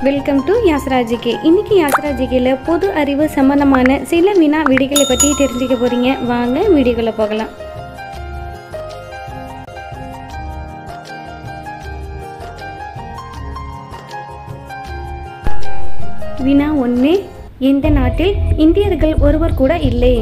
welcome to யாசராஜிகே இன்னைக்கு யாசராஜிகேல பொது அறிவு சம்பந்தமான சில வினா விடைகளை பற்றி தெரிஞ்சுக்க போறீங்க வாங்க வீடியோக்குள்ள போகலாம் வினா ஒன்று இந்த நாட்டில் இந்தியர்கள் ஒருவர் கூட இல்லை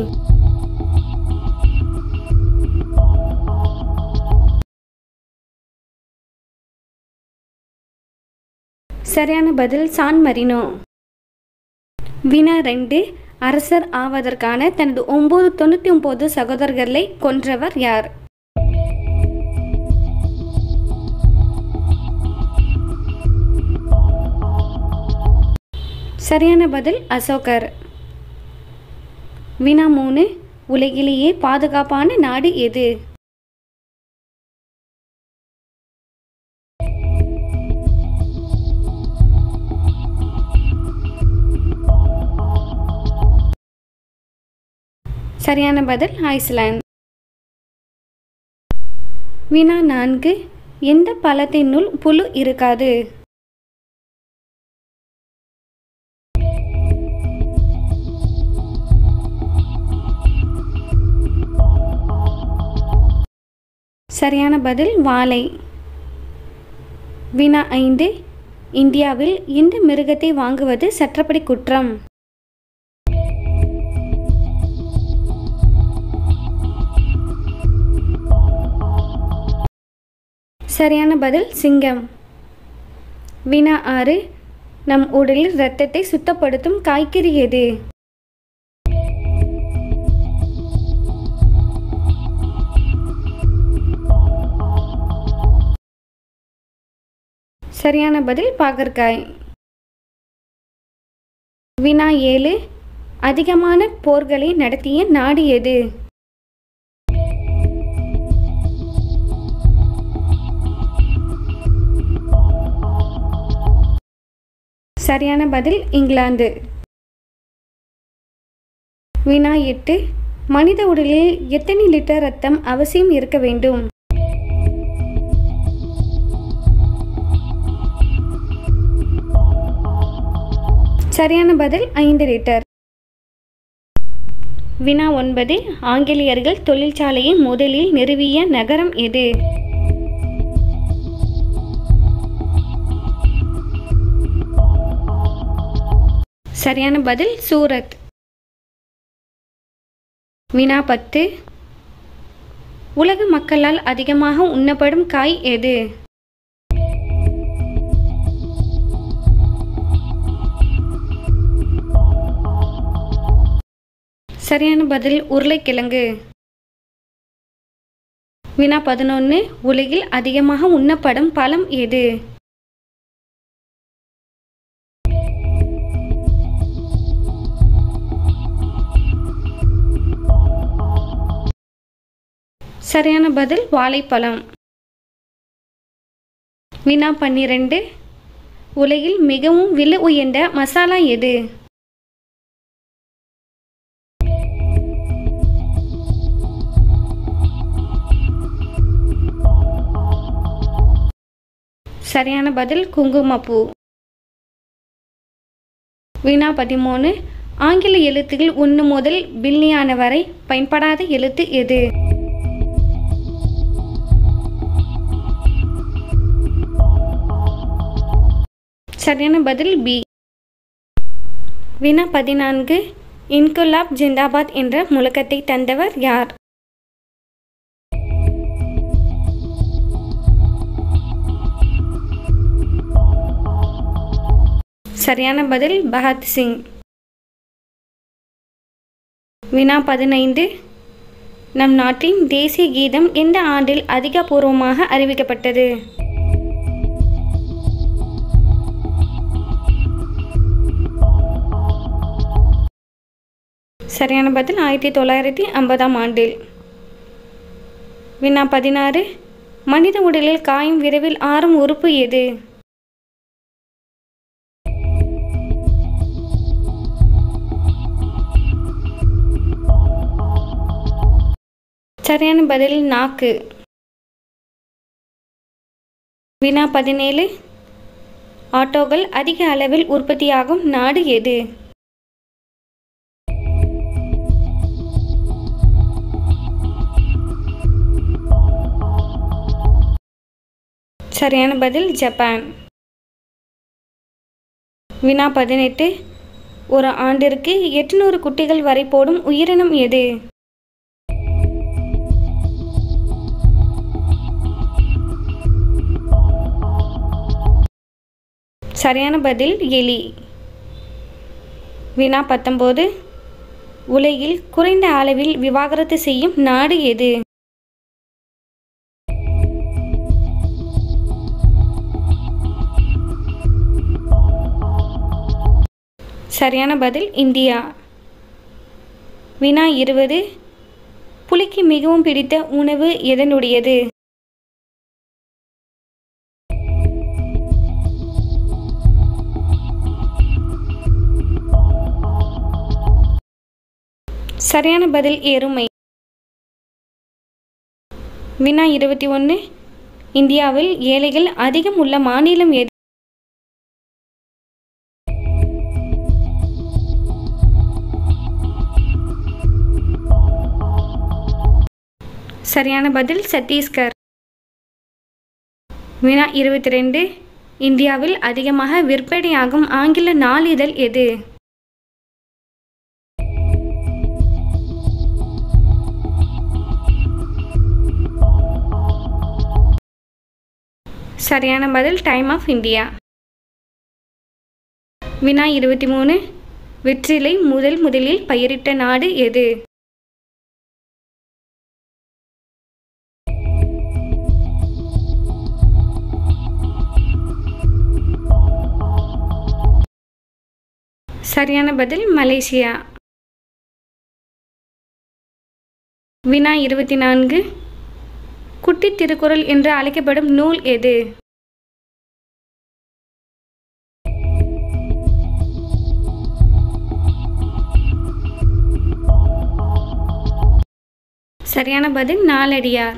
சரியான பதில் சான் மரினோ வினா ரெண்டு அரசர் ஆவதற்கான தனது ஒன்பது தொண்ணூற்றி ஒன்பது சகோதரர்களை கொன்றவர் யார் சரியான பதில் அசோகர் வினா மூணு உலகிலேயே பாதுகாப்பான நாடு எது சரியான பதில் ஐஸ்லாந்து வினா நான்கு எந்த பழத்தினுள் புழு இருக்காது சரியான பதில் வாழை வினா ஐந்து இந்தியாவில் எந்த மிருகத்தை வாங்குவது சட்டப்படி குற்றம் சரியான பதில் சிங்கம் வினா ஆறு நம் உடலில் இரத்தத்தை சுத்தப்படுத்தும் காய்கறி எது சரியான பதில் பாகற்காய் வினா ஏழு அதிகமான போர்களை நடத்திய நாடு எது சரியான பதில் இங்கிலாந்து வினா எட்டு மனித உடலில் எத்தனை லிட்டர் ரத்தம் அவசியம் இருக்க வேண்டும் சரியான பதில் ஐந்து லிட்டர் வினா ஒன்பது ஆங்கிலேயர்கள் தொழிற்சாலையை முதலில் நிறுவிய நகரம் எது சரியான பதில் சூரத் வினா பத்து உலக மக்களால் அதிகமாக உண்ணப்படும் காய் எது சரியான பதில் உருளைக்கிழங்கு வினா பதினொன்று உலகில் அதிகமாக உண்ணப்படும் பழம் எது சரியான பதில் வாழைப்பழம் வினா பன்னிரண்டு உலகில் மிகவும் விலை உயர்ந்த மசாலா எது சரியான பதில் குங்குமப்பூ வினா பதிமூணு ஆங்கில எழுத்துகள் ஒன்று முதல் பில்லியான வரை பயன்படாத எழுத்து எது சரியான பதில் பி வினா பதினான்கு இன்குலாப் ஜிந்தாபாத் என்ற முழக்கத்தை தந்தவர் யார் சரியான பதில் பகத் சிங் வினா பதினைந்து நம் நாட்டின் தேசிய கீதம் எந்த ஆண்டில் அதிகபூர்வமாக அறிவிக்கப்பட்டது சரியான பதில் ஆயிரத்தி தொள்ளாயிரத்தி ஐம்பதாம் ஆண்டில் வினா பதினாறு மனித உடலில் காயும் விரைவில் ஆறும் உறுப்பு எது சரியான பதில் நாக்கு வினா பதினேழு ஆட்டோக்கள் அதிக அளவில் உற்பத்தியாகும் நாடு எது சரியான பதில் ஜப்பான் வினா பதினெட்டு ஒரு ஆண்டிற்கு எட்டுநூறு குட்டிகள் வரை போடும் உயிரினம் எது சரியான பதில் எலி வினா பத்தொம்போது உலகில் குறைந்த அளவில் விவாகரத்து செய்யும் நாடு எது சரியான பதில் இந்தியா வினா இருபது புலிக்கு மிகவும் பிடித்த உணவு எதனுடையது சரியான பதில் எருமை வினா இருபத்தி ஒன்று இந்தியாவில் ஏழைகள் அதிகம் உள்ள மாநிலம் எது சரியான பதில் சத்தீஸ்கர் வினா இருபத்தி ரெண்டு இந்தியாவில் அதிகமாக விற்பனையாகும் ஆங்கில நாளிதழ் எது சரியான பதில் டைம் ஆஃப் இந்தியா வினா இருபத்தி மூணு வெற்றிலை முதல் முதலில் பயிரிட்ட நாடு எது சரியான பதில் மலேசியா வினா இருபத்தி நான்கு குட்டி திருக்குறள் என்று அழைக்கப்படும் நூல் எது சரியான பதில் நாலடியார்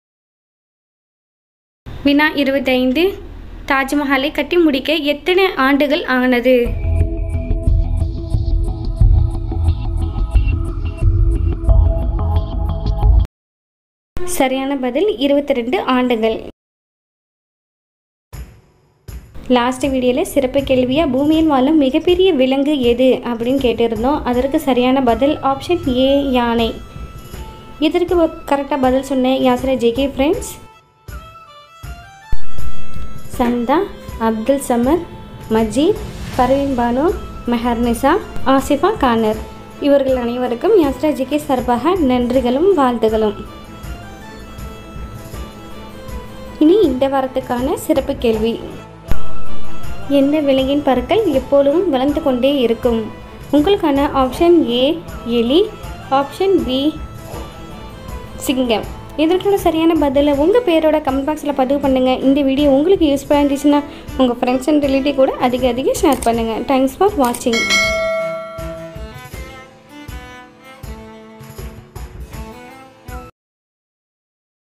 வினா இருபத்தைந்து தாஜ்மஹாலை கட்டி முடிக்க எத்தனை ஆண்டுகள் ஆனது சரியான பதில் இருபத்தி ரெண்டு ஆண்டுகள் லாஸ்ட் வீடியோவில் சிறப்பு கேள்வியாக பூமியில் வாழும் மிகப்பெரிய விலங்கு எது அப்படின்னு கேட்டிருந்தோம் அதற்கு சரியான பதில் ஆப்ஷன் ஏ யானை இதற்கு கரெக்டாக பதில் சொன்னேன் யாசரா ஜேகே ஃப்ரெண்ட்ஸ் சந்தா அப்துல் சமர் மஜீத் பர்வீன் பானு மெஹர்னிசா ஆசிஃபா கானர் இவர்கள் அனைவருக்கும் யாஸ்ரா ஜிகே சார்பாக நன்றிகளும் வாழ்த்துகளும் இனி இந்த வாரத்துக்கான சிறப்பு கேள்வி எந்த விலங்கின் பற்கள் எப்பொழுதும் வளர்ந்து கொண்டே இருக்கும் உங்களுக்கான ஆப்ஷன் ஏ எலி ஆப்ஷன் பி சிங்கம் இதற்கான சரியான பதிலை உங்கள் பேரோட கமெண்ட் பாக்ஸில் பதிவு பண்ணுங்கள் இந்த வீடியோ உங்களுக்கு யூஸ்ஃபுல்லாக இருந்துச்சுன்னா உங்கள் ஃப்ரெண்ட்ஸ் அண்ட் ரிலேட்டிவ் கூட அதிக அதிக ஷேர் பண்ணுங்கள் தேங்க்ஸ் ஃபார் வாட்சிங்